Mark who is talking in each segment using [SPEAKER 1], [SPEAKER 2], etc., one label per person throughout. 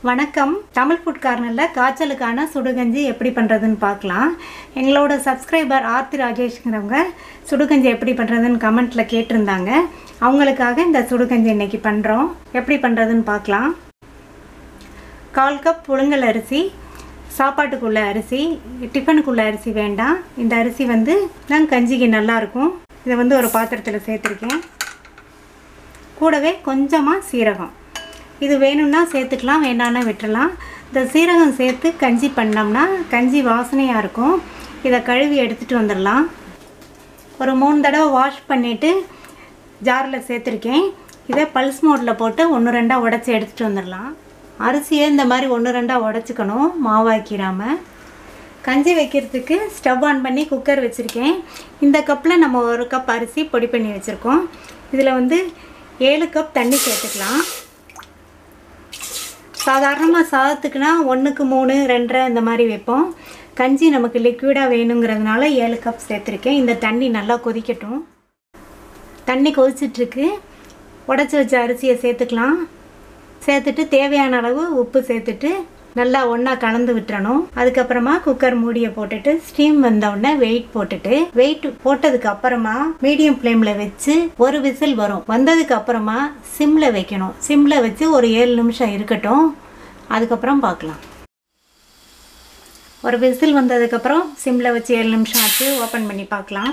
[SPEAKER 1] வணக்கம் தமிழ் ஃபுட் கார்னரில் காய்ச்சலுக்கான சுடுகஞ்சி எப்படி பண்ணுறதுன்னு பார்க்கலாம் எங்களோட சப்ஸ்கிரைபர் ஆர்த்தி ராஜேஷ்ங்கிறவங்க சுடுகஞ்சி எப்படி பண்ணுறதுன்னு கமெண்ட்டில் கேட்டிருந்தாங்க அவங்களுக்காக இந்த சுடுகஞ்சி இன்னைக்கு பண்ணுறோம் எப்படி பண்ணுறதுன்னு பார்க்கலாம் கால் கப் புழுங்கல் அரிசி சாப்பாட்டுக்குள்ள அரிசி டிஃபனுக்குள்ள அரிசி வேண்டாம் இந்த அரிசி வந்து தான் கஞ்சிக்கு நல்லாயிருக்கும் இதை வந்து ஒரு பாத்திரத்தில் சேர்த்துருக்கேன் கூடவே கொஞ்சமாக சீரகம் இது வேணும்னா சேர்த்துக்கலாம் வேண்டாம்னா விட்டுறலாம் இந்த சீரகம் சேர்த்து கஞ்சி பண்ணோம்னா கஞ்சி வாசனையாக இருக்கும் இதை கழுவி எடுத்துகிட்டு வந்துடலாம் ஒரு மூணு தடவை வாஷ் பண்ணிவிட்டு ஜாரில் சேர்த்துருக்கேன் இதை பல்ஸ் மோட்டில் போட்டு ஒன்று ரெண்டாக உடச்சி எடுத்துகிட்டு வந்துடலாம் அரிசியை இந்த மாதிரி ஒன்று ரெண்டாக உடச்சிக்கணும் மாவாக்கிடாமல் கஞ்சி வைக்கிறதுக்கு ஸ்டவ் ஆன் பண்ணி குக்கர் வச்சுருக்கேன் இந்த கப்பில் நம்ம ஒரு கப் அரிசி பொடி பண்ணி வச்சுருக்கோம் இதில் வந்து ஏழு கப் தண்ணி சேர்த்துக்கலாம் சாதாரணமாக சாதத்துக்குனா ஒன்றுக்கு மூணு ரெண்டரை இந்த மாதிரி வைப்போம் கஞ்சி நமக்கு லிக்விடாக வேணுங்கிறதுனால ஏழு கப் சேர்த்துருக்கேன் இந்த தண்ணி நல்லா கொதிக்கட்டும் தண்ணி கொதிச்சிட்ருக்கு உடச்சி வச்ச அரிசியை சேர்த்துக்கலாம் சேர்த்துட்டு தேவையான அளவு உப்பு சேர்த்துட்டு நல்லா ஒன்றா கலந்து விட்டுறணும் அதுக்கப்புறமா குக்கர் மூடியை போட்டுட்டு ஸ்டீம் வந்தவுடனே வெயிட் போட்டுட்டு வெயிட் போட்டதுக்கு அப்புறமா மீடியம் ஃப்ளேமில் வச்சு ஒரு விசில் வரும் வந்ததுக்கு அப்புறமா சிம்மில் வைக்கணும் சிம்மில் வச்சு ஒரு ஏழு நிமிஷம் இருக்கட்டும் அதுக்கப்புறம் பார்க்கலாம் ஒரு விசில் வந்ததுக்கப்புறம் சிம்மில் வச்சு ஏழு நிமிஷம் ஆச்சு ஓப்பன் பண்ணி பார்க்கலாம்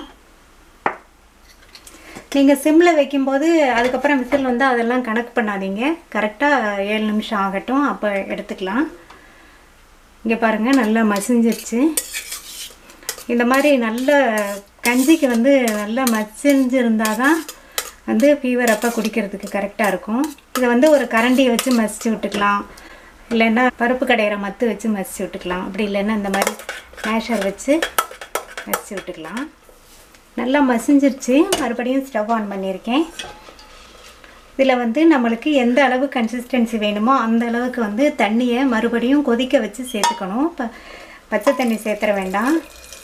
[SPEAKER 1] நீங்கள் சிம்மில் வைக்கும்போது அதுக்கப்புறம் விசில் வந்து அதெல்லாம் கணக்கு பண்ணாதீங்க கரெக்டாக ஏழு நிமிஷம் ஆகட்டும் அப்போ எடுத்துக்கலாம் இங்கே பாருங்கள் நல்லா மசிஞ்சிருச்சு இந்த மாதிரி நல்ல கஞ்சிக்கு வந்து நல்லா மசிஞ்சிருந்தால் தான் வந்து ஃபீவர் அப்போ குடிக்கிறதுக்கு கரெக்டாக இருக்கும் இதை வந்து ஒரு கரண்டியை வச்சு மசிச்சு விட்டுக்கலாம் இல்லைன்னா பருப்பு கடையிற மத்து வச்சு மசிச்சு விட்டுக்கலாம் அப்படி இல்லைன்னா இந்த மாதிரி மேஷர் வச்சு மசிச்சு விட்டுக்கலாம் நல்லா மசிஞ்சிருச்சு மறுபடியும் ஸ்டவ் ஆன் பண்ணியிருக்கேன் இதில் வந்து நம்மளுக்கு எந்த அளவு கன்சிஸ்டன்சி வேணுமோ அந்த அளவுக்கு வந்து தண்ணியை மறுபடியும் கொதிக்க வச்சு சேர்த்துக்கணும் இப்போ பச்சை தண்ணி சேர்த்துற வேண்டாம்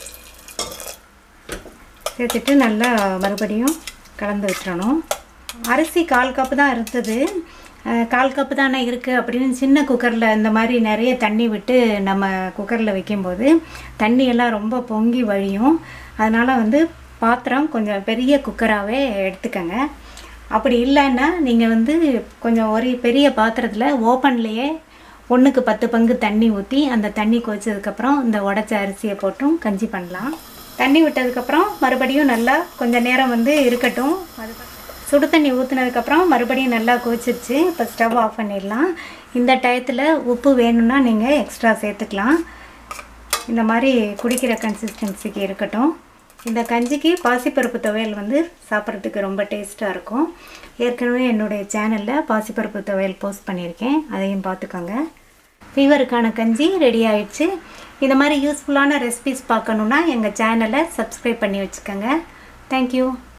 [SPEAKER 1] சேர்த்துட்டு நல்லா மறுபடியும் கலந்து விட்டுறணும் அரிசி கால் கப்பு தான் இருந்தது கால் கப்பு தானே இருக்குது அப்படின்னு சின்ன குக்கரில் இந்த மாதிரி நிறைய தண்ணி விட்டு நம்ம குக்கரில் வைக்கும்போது தண்ணியெல்லாம் ரொம்ப பொங்கி வழியும் அதனால் வந்து பாத்திரம் கொஞ்சம் பெரிய குக்கராகவே எடுத்துக்கங்க அப்படி இல்லைன்னா நீங்கள் வந்து கொஞ்சம் ஒரு பெரிய பாத்திரத்தில் ஓப்பன்லேயே ஒன்றுக்கு பத்து பங்கு தண்ணி ஊற்றி அந்த தண்ணி கொதிச்சதுக்கப்புறம் இந்த உடச்ச அரிசியை போட்டும் கஞ்சி பண்ணலாம் தண்ணி விட்டதுக்கப்புறம் மறுபடியும் நல்லா கொஞ்சம் நேரம் வந்து இருக்கட்டும் அது சுடு தண்ணி ஊற்றுனதுக்கப்புறம் மறுபடியும் நல்லா கொதிச்சிருச்சு இப்போ ஸ்டவ் ஆஃப் பண்ணிடலாம் இந்த டயத்தில் உப்பு வேணும்னா நீங்கள் எக்ஸ்ட்ரா சேர்த்துக்கலாம் இந்த மாதிரி குடிக்கிற கன்சிஸ்டன்சிக்கு இருக்கட்டும் இந்த கஞ்சிக்கு பாசிப்பருப்பு துவையல் வந்து சாப்பிட்றதுக்கு ரொம்ப டேஸ்ட்டாக இருக்கும் ஏற்கனவே என்னுடைய சேனலில் பாசிப்பருப்பு துவையல் போஸ்ட் பண்ணியிருக்கேன் அதையும் பார்த்துக்கோங்க ஃபீவருக்கான கஞ்சி ரெடி ஆயிடுச்சு இந்த மாதிரி யூஸ்ஃபுல்லான ரெசிபிஸ் பார்க்கணுன்னா எங்கள் சேனலை சப்ஸ்கிரைப் பண்ணி வச்சுக்கோங்க தேங்க்யூ